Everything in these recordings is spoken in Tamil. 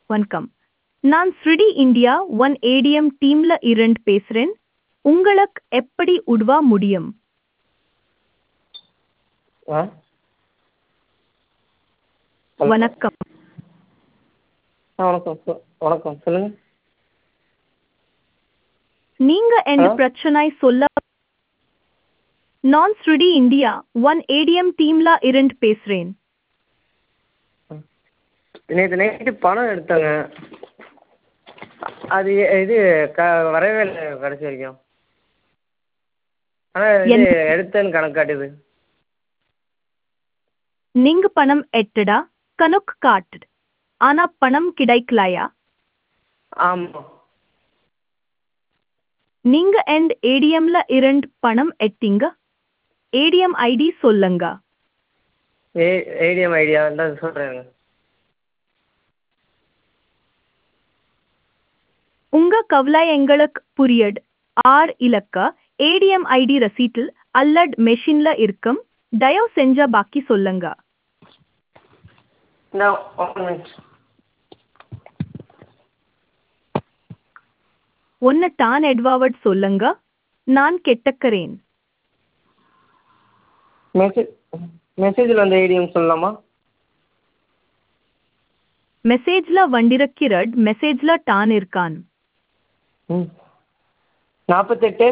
வணக்கம் நான் ஸ்ருடி இந்தியா ஒன் ஏடிஎம் டீம்ல இருந்து பேசுறேன் உங்களுக்கு எப்படி உதவ முடியும் ஆ ஹலோ வணக்கம் ஆ வணக்கம் சொ வணக்கம் சொல்லுங்கள் நீங்க எந்த ஹலோ பிரச்சனை சொல்ல நான் ஸ்ருடி இந்தியா ஒன் ஏடிஎம் டீம்ல இருந்து பேசுறேன் நேற்று நைட்டு பணம் எடுத்தேங்க அது இது க வரவே இல்லை கடைசி வரைக்கும் ஆனால் இது என் எடுத்தேன்னு கணக்கு காட்டுது நீங்க பணம் எட்டடா கணக்கு காட்டுது ஆனா பணம் கிடைக்கலையா ஆமாம் நீங்க எந்த ஏடிஎம்ல இருந்து பணம் எட்டீங்க ஏடிஎம் ஐடி சொல்லுங்க ஏ ஏடிஎம் ஐடியா தான் சொல்கிறேங்க உங்க கவலை எங்களுக்கு புரியுது ஆர் இலக்க ஏடிஎம் ஐடி ரசீட்டில் அல்லது மெஷின்ல இருக்கும் தயவு செஞ்ச பாக்கி சொல்லுங்க நான் ஒன் மினிட் ஒன்னு டான் எட்வாவட் சொல்லுங்க நான் கெட்டக்கறேன் மெசேஜ் மெசேஜில் வந்த ஏடிஎம் சொல்லலாமா மெசேஜ்ல வண்டிருக்கிறட் மெசேஜ்ல டான் இருக்கான் ம் நாற்பத்தெட்டு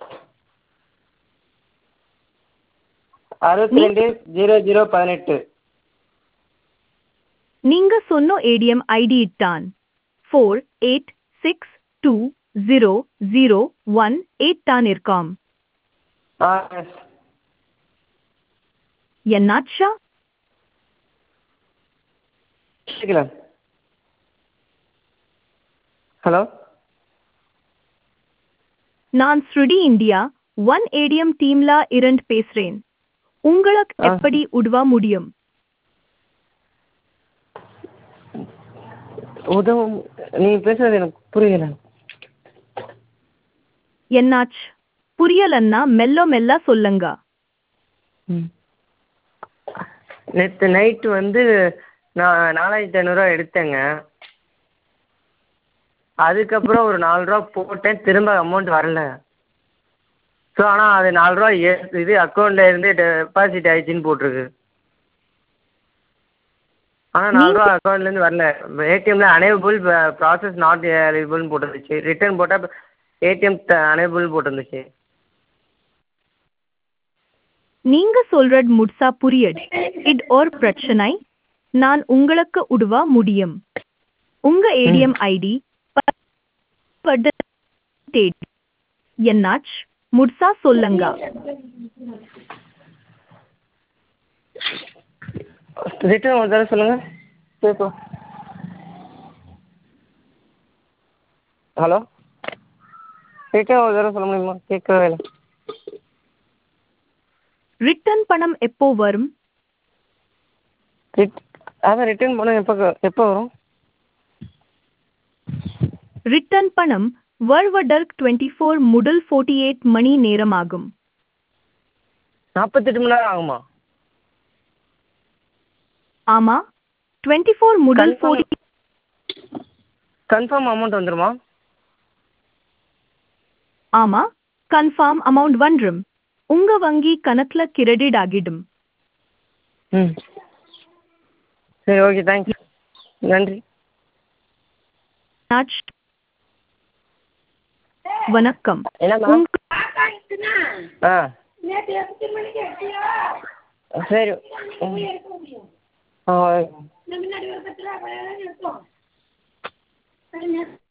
அறுபத்தி நீ ரெண்டு ஜீரோ ஜீரோ பதினெட்டு நீங்க சொன்ன ஏடிஎம் ஐடி இட்டான் four eight six two zero zero one eight டான் இருக்காம் ஆ எஸ் என்னாச்சா கேட்கல ஹலோ நான் ஸ்ருடி இந்தியா ஒன் ஏடிஎம் டீம்ல இருந்து பேசுறேன் உங்களுக்கு ஆ எப்படி உதவ முடியும் உதவும் நீங்கள் பேசுறது எனக்கு புரியல என்னாச்சு புரியலன்னா மெல்ல மெல்ல சொல்லுங்க ம் நேற்று நைட்டு வந்து நான் நாலாயிரத்தி ஐநூறுரூவா எடுத்தேங்க அதுக்கப்புறம் ஒரு நாலு ரூபா போட்டேன் திரும்ப அமௌண்ட் வரல ஸோ ஆனால் அது நாலு ரூபா ஏ இது அக்கௌண்ட்டில் இருந்து டெபாசிட் ஆயிடுச்சுன்னு போட்டிருக்கு ஆனால் நாலு நீங்க ரூபா அக்கௌண்ட்லேருந்து வரல ஏடிஎம்ல அனேபிள் ப்ராசஸ் நாட் எலிஜிபிள்னு போட்டிருந்துச்சு ரிட்டர்ன் போட்டால் ஏடிஎம் அனேபிள்னு போட்டிருந்துச்சு நீங்க சொல்றது முட்சா புரியுது இது ஒரு பிரச்சனை நான் உங்களுக்கு உதவ முடியும் உங்க ம் ஏடிஎம் ஐடி என்னாச்சு முட்சா சொல்லுங்க ரிட்டர்ன் ஒரு தடவை சொல்லுங்கள் கேட்கும் ஹலோ ரிட்டர்ன் ஒரு தடவை சொல்ல முடியுமா கேட்கவே இல்லை ரிட்டர்ன் பணம் எப்போ வரும் ரிட் அதான் ரிட்டர்ன் பணம் எப்போ எப்போ வரும் ரிட்டர்ன் பணம் வருவதற்கு டுவெண்ட்டி ஃபோர் முதல் ஃபோர்ட்டி எயிட் மணி நேரமாகும் நாற்பத்தெட்டு மணி நேரம் ஆகுமா ஆமா டுவெண்ட்டி ஃபோர் முதல் கன்ஃபார்ம் ஃபோர்ட்டி கன்ஃபார்ம் அமௌண்ட் வந்துருமா ஆமா கன்ஃபார்ம் அமௌண்ட் வந்துரும் உங்க வங்கி கணக்குல கிரெடிட் ஆகிடும் ம் சரி ஓகே தேங்க்ஸ் நன்றி ஆச்சு. வணக்கம் என்னம்மா உங்க ஆ சரி ம் ஆ ஓகே